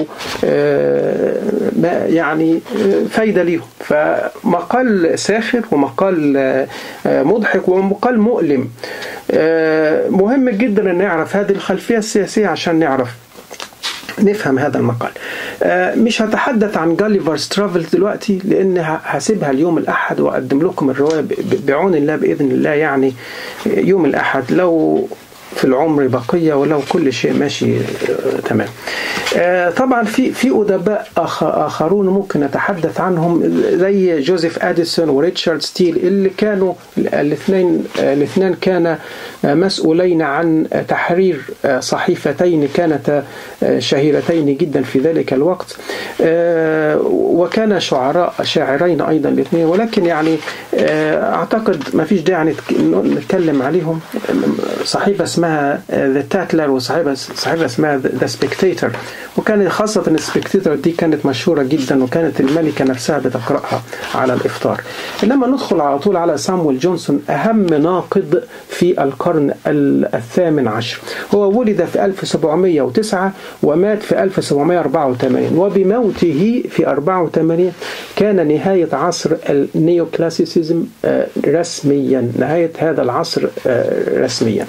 يعني فايدة ليهم فمقال ساخر ومقال مضحك ومقال مؤلم مهم جدا أن نعرف هذه الخلفية السياسية عشان نعرف نفهم هذا المقال مش هتحدث عن جاليفرز ترافل دلوقتي لان هسيبها اليوم الاحد واقدم لكم الروايه بعون الله باذن الله يعني يوم الاحد لو في العمر بقيه ولو كل شيء ماشي تمام طبعا في في ادباء اخرون ممكن نتحدث عنهم زي جوزيف اديسون وريتشارد ستيل اللي كانوا الاثنين الاثنان كانا مسؤولين عن تحرير صحيفتين كانتا شهيرتين جدا في ذلك الوقت وكان شعراء شاعرين ايضا الاثنين ولكن يعني اعتقد ما فيش داعي نتكلم عليهم صحيفه اسمها ذا تاتلر وصحيفه صحيفه اسمها ذا سبكتيتر وكان خاصة السبكتيتر دي كانت مشهورة جدا وكانت الملكة نفسها بتقرأها على الإفطار إنما ندخل على طول على سامويل جونسون أهم ناقد في القرن الثامن عشر هو ولد في 1709 ومات في 1784 وبموته في 84 كان نهاية عصر النيوكلاسيسيزم رسميا نهاية هذا العصر رسميا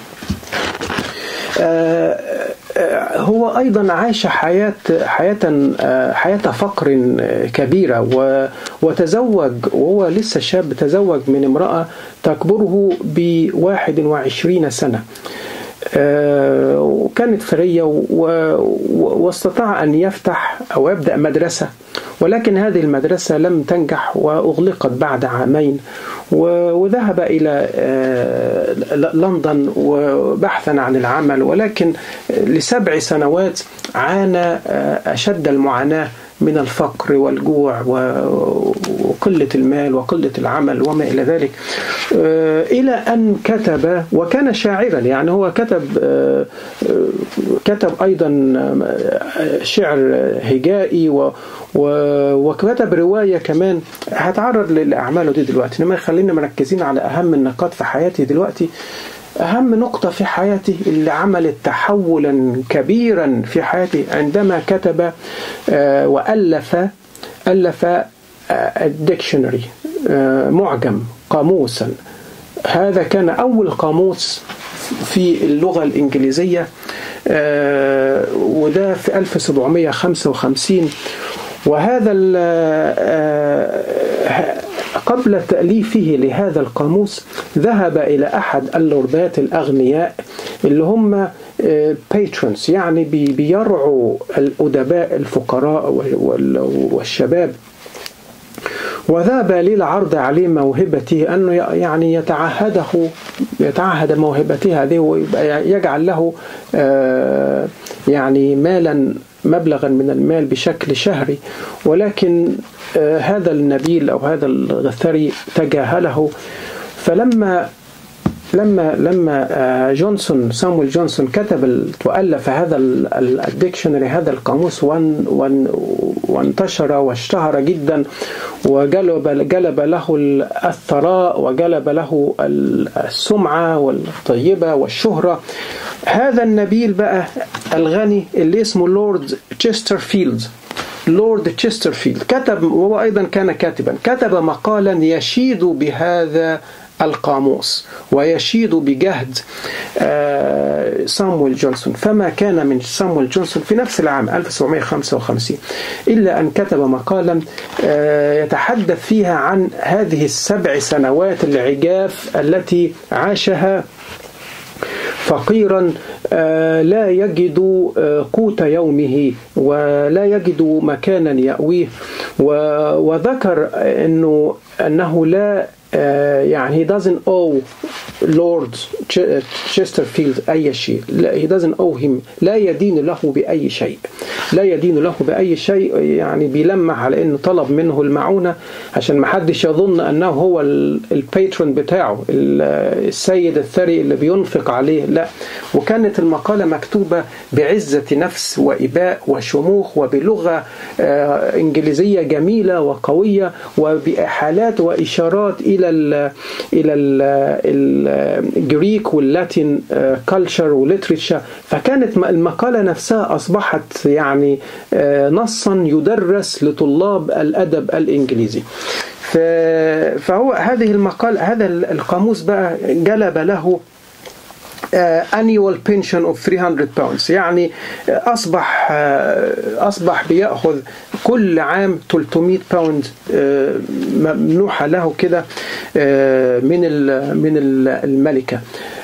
هو أيضا عاش حياة حياة حياة فقر كبيرة وتزوج وهو لسه شاب تزوج من امرأة تكبره بواحد وعشرين سنة وكانت ثرية واستطاع أن يفتح أو يبدأ مدرسة ولكن هذه المدرسة لم تنجح وأغلقت بعد عامين وذهب إلى لندن وبحثا عن العمل ولكن لسبع سنوات عانى أشد المعاناة من الفقر والجوع وقلة المال وقلة العمل وما إلى ذلك إلى أن كتب وكان شاعرا يعني هو كتب كتب أيضا شعر هجائي وكتب رواية كمان هتعرض لأعماله دي دلوقتي إنما خلينا مركزين على أهم النقاط في حياتي دلوقتي أهم نقطة في حياته اللي عملت تحولا كبيرا في حياته عندما كتب وألف ألف الديكشنري معجم قاموسا هذا كان أول قاموس في اللغة الإنجليزية وده في 1755 وهذا قبل تأليفه لهذا القاموس ذهب إلى أحد اللوردات الأغنياء اللي هم باترونز يعني بيرعوا الأدباء الفقراء والشباب وذهب للعرض عليه موهبته أنه يعني يتعهده يتعهد موهبته هذه ويجعل له يعني مالا مبلغا من المال بشكل شهري ولكن هذا النبيل أو هذا الثري تجاهله فلما لما لما جونسون سامويل جونسون كتب وألف هذا الديكشنري هذا القاموس وانتشر واشتهر جدا وجلب جلب له الثراء وجلب له السمعة والطيبة والشهرة هذا النبيل بقى الغني اللي اسمه لورد تشسترفيلد لورد تشسترفيلد كتب وهو أيضا كان كاتبا كتب مقالا يشيد بهذا القاموس ويشيد بجهد سامويل جونسون فما كان من سامويل جونسون في نفس العام 1755 إلا أن كتب مقالا يتحدث فيها عن هذه السبع سنوات العجاف التي عاشها فقيرا لا يجد قوت يومه ولا يجد مكانا يأويه وذكر أنه أنه لا يعني he doesn't owe Lord Chesterfield أي شيء he doesn't owe him لا يدين له بأي شيء لا يدين له بأي شيء يعني بيلمح على أنه طلب منه المعونة عشان ما حدش يظن أنه هو الباترون بتاعه السيد الثري اللي بينفق عليه لا وكانت المقالة مكتوبة بعزة نفس وإباء وشموخ وبلغة إنجليزية جميلة وقوية وبإحالات وإشارات إلى ال إلى الجريك واللاتين كلتشر وليتريتشر فكانت المقالة نفسها أصبحت يعني نصا يدرس لطلاب الأدب الإنجليزي فهو هذه المقال هذا القاموس بقى جلب له annual pension of 300 pounds يعني أصبح أصبح بيأخذ كل عام 300 باوند ممنوحة له كده من من الملكة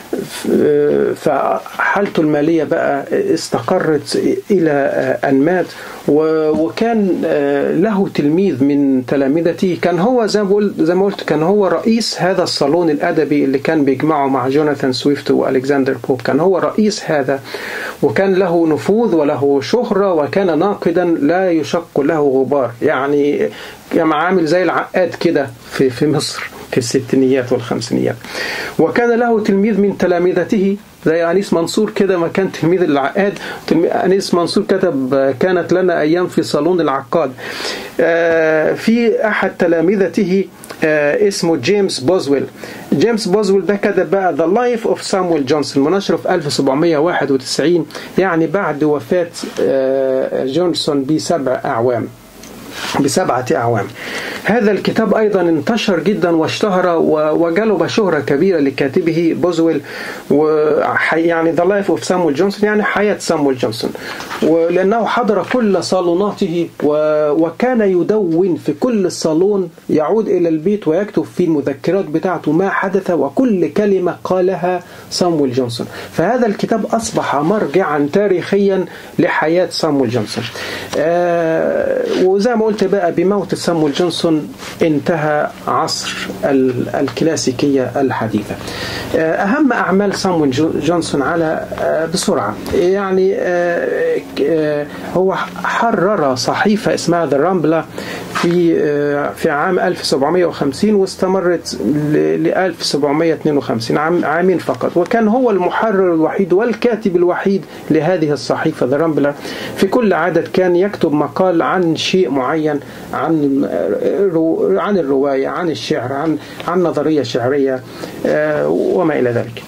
فحالته المالية بقى استقرت إلى أن مات وكان له تلميذ من تلامذته كان هو زي ما قلت كان هو رئيس هذا الصالون الأدبي اللي كان بيجمعه مع جوناثان سويفت وألكسندر بوب كان هو رئيس هذا وكان له نفوذ وله شهرة وكان ناقدا لا يشق له غبار يعني يعني عامل زي العقاد كده في في مصر في الستينيات والخمسينيات وكان له تلميذ من تلامذته زي أنيس منصور كده ما كان تلميذ العقاد أنيس منصور كتب كانت لنا أيام في صالون العقاد في أحد تلامذته اسمه جيمس بوزويل جيمس بوزويل ده كتب بقى The Life of Samuel Johnson منشر في 1791 يعني بعد وفاة جونسون بسبع أعوام بسبعة أعوام هذا الكتاب أيضا انتشر جدا واشتهر وجلب شهرة كبيرة لكاتبه بوزويل يعني The Life of Samuel Johnson يعني حياة سامويل جونسون ولأنه حضر كل صالوناته وكان يدون في كل صالون يعود إلى البيت ويكتب في المذكرات بتاعته ما حدث وكل كلمة قالها سامويل جونسون فهذا الكتاب أصبح مرجعا تاريخيا لحياة سامويل جونسون آه وزي ما قلت بقى بموت سامويل جونسون انتهى عصر الكلاسيكية الحديثة أهم أعمال سامويل جونسون على بسرعة يعني هو حرر صحيفة اسمها ذا رامبلا في في عام 1750 واستمرت ل 1752 عام عامين فقط وكان هو المحرر الوحيد والكاتب الوحيد لهذه الصحيفة ذا رامبلا في كل عدد كان يكتب مقال عن شيء معين عن عن الرواية عن الشعر عن عن نظرية شعرية وما إلى ذلك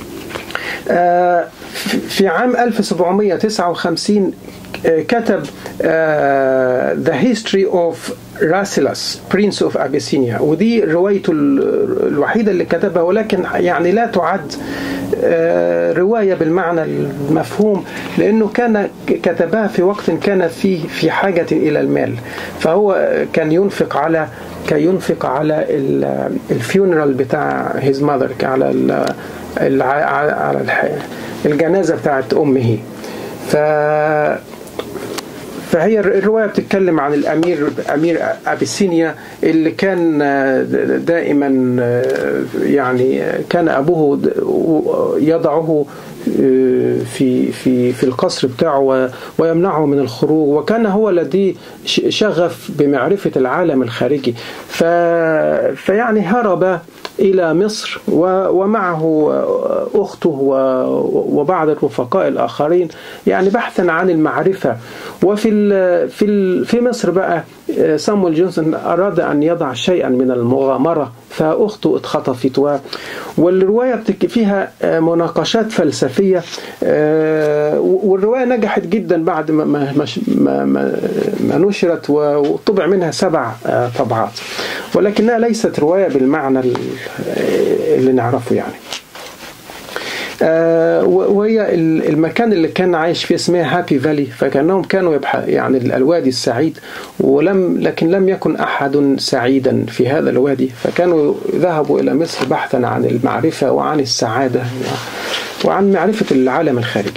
في عام 1759 كتب The History of راسلس برنس اوف ابيسينيا ودي روايته الوحيده اللي كتبها ولكن يعني لا تعد روايه بالمعنى المفهوم لانه كان كتبها في وقت كان فيه في حاجه الى المال فهو كان ينفق على كان ينفق على الفيونرال بتاع هيز ماذر على ال على الجنازه بتاعت امه ف فهي الروايه بتتكلم عن الامير امير ابيسينيا اللي كان دائما يعني كان ابوه يضعه في في في القصر بتاعه ويمنعه من الخروج وكان هو لديه شغف بمعرفه العالم الخارجي ف فيعني هرب إلى مصر ومعه أخته وبعض الرفقاء الآخرين يعني بحثا عن المعرفة وفي في في مصر بقى سامويل جونسون أراد أن يضع شيئا من المغامرة فأخته اتخطفت و... والرواية بتك... فيها مناقشات فلسفية والرواية نجحت جدا بعد ما, ما... ما... ما... ما نشرت وطبع منها سبع طبعات ولكنها ليست رواية بالمعنى اللي نعرفه يعني وهي المكان اللي كان عايش فيه اسمها هابي فالي فكانهم كانوا يبحث يعني الوادي السعيد ولم لكن لم يكن احد سعيدا في هذا الوادي فكانوا ذهبوا الى مصر بحثا عن المعرفه وعن السعاده وعن معرفة العالم الخارجي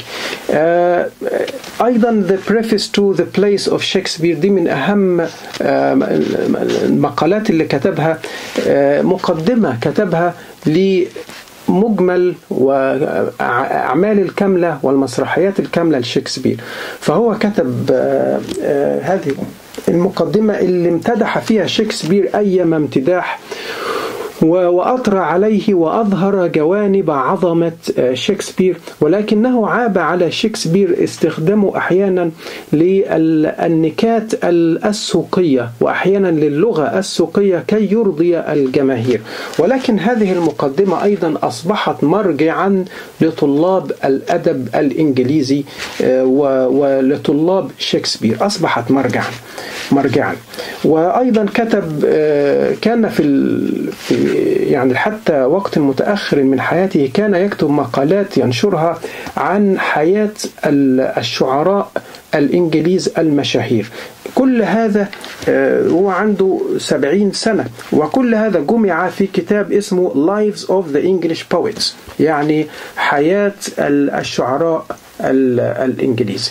أيضا The Preface to the Place of Shakespeare دي من أهم المقالات اللي كتبها مقدمة كتبها مجمل وأعمال الكاملة والمسرحيات الكاملة لشكسبير فهو كتب هذه المقدمة اللي امتدح فيها شكسبير أيما امتداح وأطرى عليه وأظهر جوانب عظمة شكسبير ولكنه عاب على شكسبير استخدامه أحيانا للنكات السوقية وأحيانا للغة السوقية كي يرضي الجماهير ولكن هذه المقدمة أيضا أصبحت مرجعا لطلاب الأدب الإنجليزي ولطلاب شكسبير أصبحت مرجعا مرجعا وأيضا كتب كان في في يعني حتى وقت متأخر من حياته كان يكتب مقالات ينشرها عن حياة الشعراء الإنجليز المشاهير كل هذا هو عنده سبعين سنة وكل هذا جمع في كتاب اسمه Lives of the English Poets يعني حياة الشعراء الإنجليز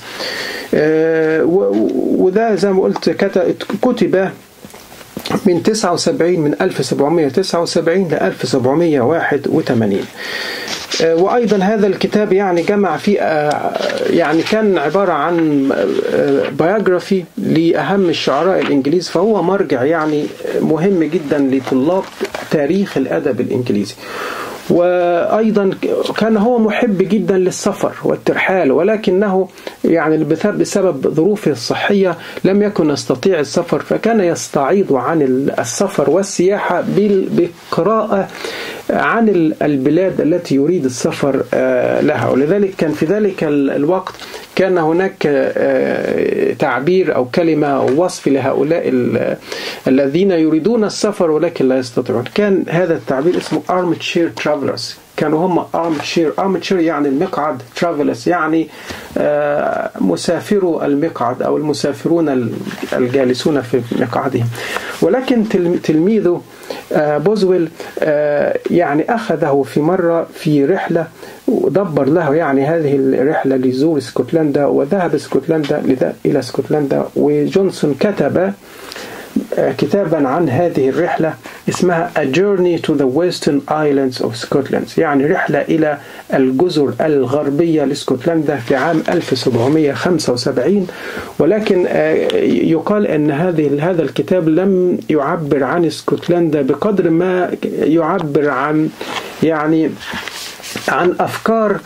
وده زي ما قلت كتب من 79 من 1779 ل 1781 وأيضا هذا الكتاب يعني جمع فيه يعني كان عبارة عن بايوغرافي لأهم الشعراء الإنجليز فهو مرجع يعني مهم جدا لطلاب تاريخ الأدب الإنجليزي وأيضا كان هو محب جدا للسفر والترحال ولكنه يعني بسبب ظروفه الصحية لم يكن يستطيع السفر فكان يستعيض عن السفر والسياحة بقراءة عن البلاد التي يريد السفر لها ولذلك كان في ذلك الوقت كان هناك تعبير أو كلمة أو وصف لهؤلاء الذين يريدون السفر ولكن لا يستطيعون كان هذا التعبير اسمه armchair travelers كانوا هم armchair armchair يعني المقعد travelers يعني مسافرو المقعد أو المسافرون الجالسون في مقعدهم ولكن تلميذه بوزويل يعني أخذه في مرة في رحلة ودبر له يعني هذه الرحلة ليزور اسكتلندا وذهب اسكتلندا إلى اسكتلندا وجونسون كتب كتابا عن هذه الرحلة اسمها A Journey to the Western Islands of Scotland يعني رحلة إلى الجزر الغربية لاسكتلندا في عام 1775 ولكن يقال أن هذه هذا الكتاب لم يعبر عن اسكتلندا بقدر ما يعبر عن يعني عن أفكار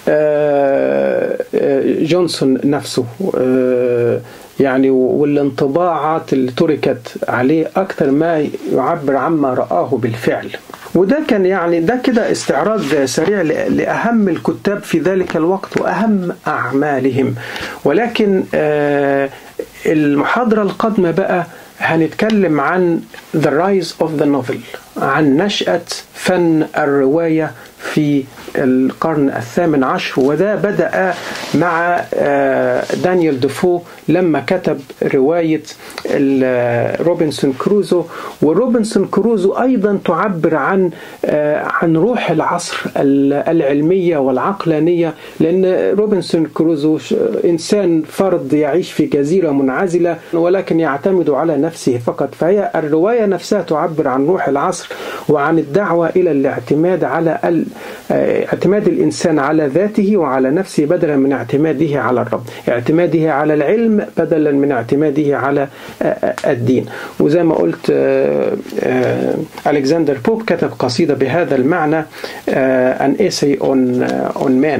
جونسون نفسه يعني والانطباعات اللي تركت عليه أكثر ما يعبر عما رآه بالفعل وده كان يعني ده كده استعراض سريع لأهم الكتاب في ذلك الوقت وأهم أعمالهم ولكن المحاضرة القادمة بقى هنتكلم عن The Rise of the Novel عن نشأة فن الرواية في القرن الثامن عشر وده بدأ مع دانيال ديفو لما كتب رواية روبنسون كروزو وروبنسون كروزو أيضا تعبر عن عن روح العصر العلمية والعقلانية لأن روبنسون كروزو إنسان فرد يعيش في جزيرة منعزلة ولكن يعتمد على نفسه فقط فهي الرواية نفسها تعبر عن روح العصر وعن الدعوة إلى الاعتماد على اعتماد الإنسان على ذاته وعلى نفسه بدلا من اعتماده على الرب اعتماده على العلم بدلا من اعتماده على الدين وزي ما قلت ألكسندر بوب كتب قصيدة بهذا المعنى an essay on, on man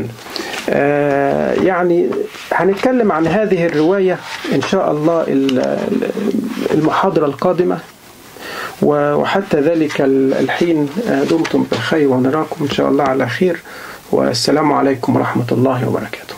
يعني هنتكلم عن هذه الرواية إن شاء الله المحاضرة القادمة وحتى ذلك الحين دمتم بخير ونراكم إن شاء الله على خير والسلام عليكم ورحمة الله وبركاته